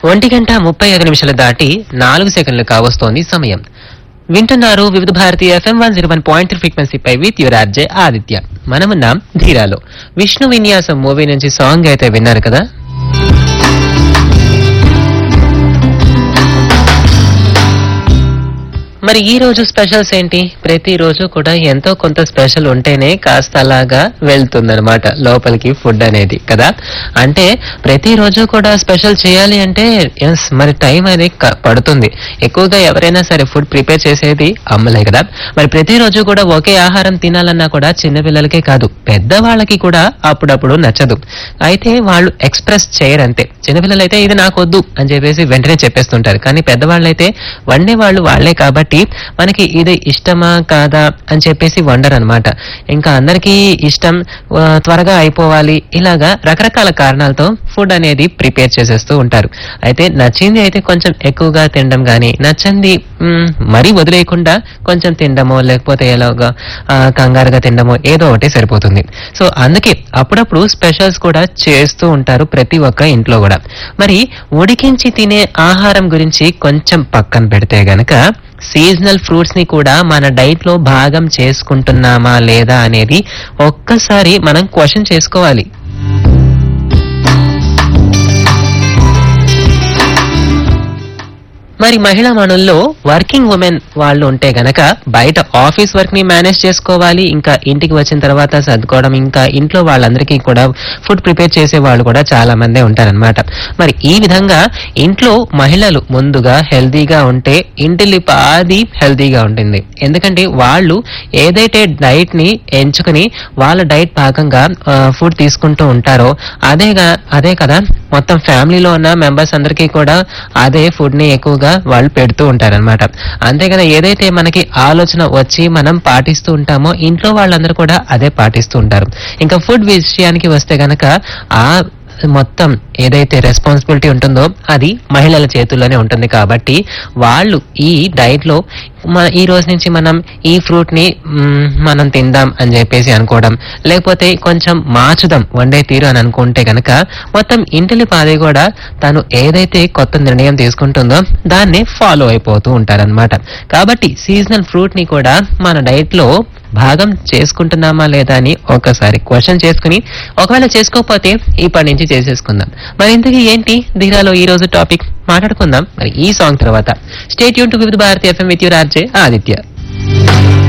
ఒంటి గంట ముప్పై ఐదు నిమిషాలు దాటి నాలుగు సెకండ్లు కావస్తోంది సమయం వింటున్నారు Vividh Bharati FM one zero one point three ఫ్రీక్వెన్సీపై విత్ యువర్ ఆర్జే ఆదిత్య మనమున్నాం ధీరాలో విష్ణు విన్యాసం మూవీ నుంచి సాంగ్ అయితే విన్నారు కదా మరి ఈ రోజు స్పెషల్స్ ఏంటి ప్రతిరోజు కూడా ఎంతో కొంత స్పెషల్ ఉంటేనే కాస్త అలాగా వెళ్తుందన్నమాట లోపలికి ఫుడ్ అనేది కదా అంటే ప్రతిరోజు కూడా స్పెషల్ చేయాలి అంటే ఎస్ మరి టైం అనేది క- పడుతుంది ఎక్కువగా ఎవరైనా సరే ఫుడ్ ప్రిపేర్ చేసేది అమ్మలే కదా మరి ప్రతిరోజు కూడా ఒకే ఆహారం తినాలన్నా కూడా చిన్నపిల్లలకే కాదు పెద్దవాళ్ళకి కూడా అప్పుడప్పుడు నచ్చదు అయితే వాళ్ళు ఎక్స్ప్రెస్ చేయరంతే చిన్నపిల్లలు అయితే ఇది నాకు వద్దు అని చెప్పేసి వెంటనే చెప్పేస్తుంటారు కానీ పెద్దవాళ్ళు అయితే వండే వాళ్ళు వాళ్ళే కాబట్టి మనకి ఇది ఇష్టమా కాదా అని చెప్పేసి వండరు అనమాట ఇంకా అందరికీ ఇష్టం ఆ, త్వరగా అయిపోవాలి ఇలాగా రకరకాల కారణాలతో ఫుడ్ అనేది ప్రిపేర్ చేసేస్తూ ఉంటారు అయితే నచ్చింది అయితే కొంచెం ఎక్కువగా తినడం కానీ నచ్చంది మ్, మరీ వదిలేయకుండా కొంచెం తినడమో లేకపోతే ఎలాగా ఆ, కంగారుగా తినడమో ఏదో ఒకటి సరిపోతుంది సో అందుకే అప్పుడప్పుడు స్పెషల్స్ కూడా చేస్తూ ఉంటారు ప్రతి ఒక్క ఇంట్లో కూడా మరి ఉడికించి తినే ఆహారం గురించి కొంచెం పక్కన పెడితే గనక సీజనల్ ఫ్రూట్స్ ని కూడా మన డైట్ లో భాగం చేసుకుంటున్నామా లేదా అనేది ఒక్కసారి మనం క్వశ్చన్ చేసుకోవాలి మరి మహిళా మనుల్లో వర్కింగ్ ఉమెన్ వాళ్ళు ఉంటే గనక బయట ఆఫీస్ వర్క్ ని మేనేజ్ చేసుకోవాలి ఇంకా ఇంటికి వచ్చిన తర్వాత సర్దుకోవడం ఇంకా ఇంట్లో వాళ్ళందరికీ కూడా ఫుడ్ ప్రిపేర్ చేసే వాళ్ళు కూడా చాలా మందే ఉంటారన్నమాట మరి ఈ విధంగా ఇంట్లో మహిళలు ముందుగా హెల్తీగా ఉంటే ఇంటిల్లి పాది హెల్తీగా ఉంటుంది ఎందుకంటే వాళ్ళు ఏదైతే డైట్ ని ఎంచుకుని వాళ్ళ డైట్ భాగంగా ఫుడ్ తీసుకుంటూ ఉంటారో అదేగా అదే కదా మొత్తం ఫ్యామిలీలో ఉన్న మెంబర్స్ అందరికీ కూడా అదే ఫుడ్ ని ఎక్కువగా వాళ్ళు పెడుతూ ఉంటారన్నమాట అంతే కదా ఏదైతే మనకి ఆలోచన వచ్చి మనం పాటిస్తూ ఉంటామో ఇంట్లో వాళ్ళందరూ కూడా అదే పాటిస్తూ ఉంటారు ఇంకా ఫుడ్ విషయానికి వస్తే గనక ఆ మొత్తం ఏదైతే రెస్పాన్సిబిలిటీ ఉంటుందో అది మహిళల చేతుల్లోనే ఉంటుంది కాబట్టి వాళ్ళు ఈ డైట్ లో మన ఈ రోజు నుంచి మనం ఈ ఫ్రూట్ ని మ్, మనం తిందాం అని చెప్పేసి అనుకోవడం లేకపోతే కొంచెం మార్చుదాం వండే తీరు అని అనుకుంటే గనక మొత్తం ఇంటిలి పాది కూడా తను ఏదైతే కొత్త నిర్ణయం తీసుకుంటుందో దాన్ని ఫాలో అయిపోతూ ఉంటారన్నమాట కాబట్టి సీజనల్ ఫ్రూట్ ని కూడా మన డైట్ లో భాగం చేసుకుంటున్నామా లేదా అని ఒకసారి క్వశ్చన్ చేసుకుని ఒకవేళ చేసుకోకపోతే ఇప్పటి నుంచి చేసేసుకుందాం మరి ఇంతకీ ఏంటి ధీరాలో ఈ రోజు టాపిక్ మాట్లాడుకుందాం మరి ఈ సాంగ్ తర్వాత స్టేట్ యూన్ to Vividh Bharati FM with your RJ Aditya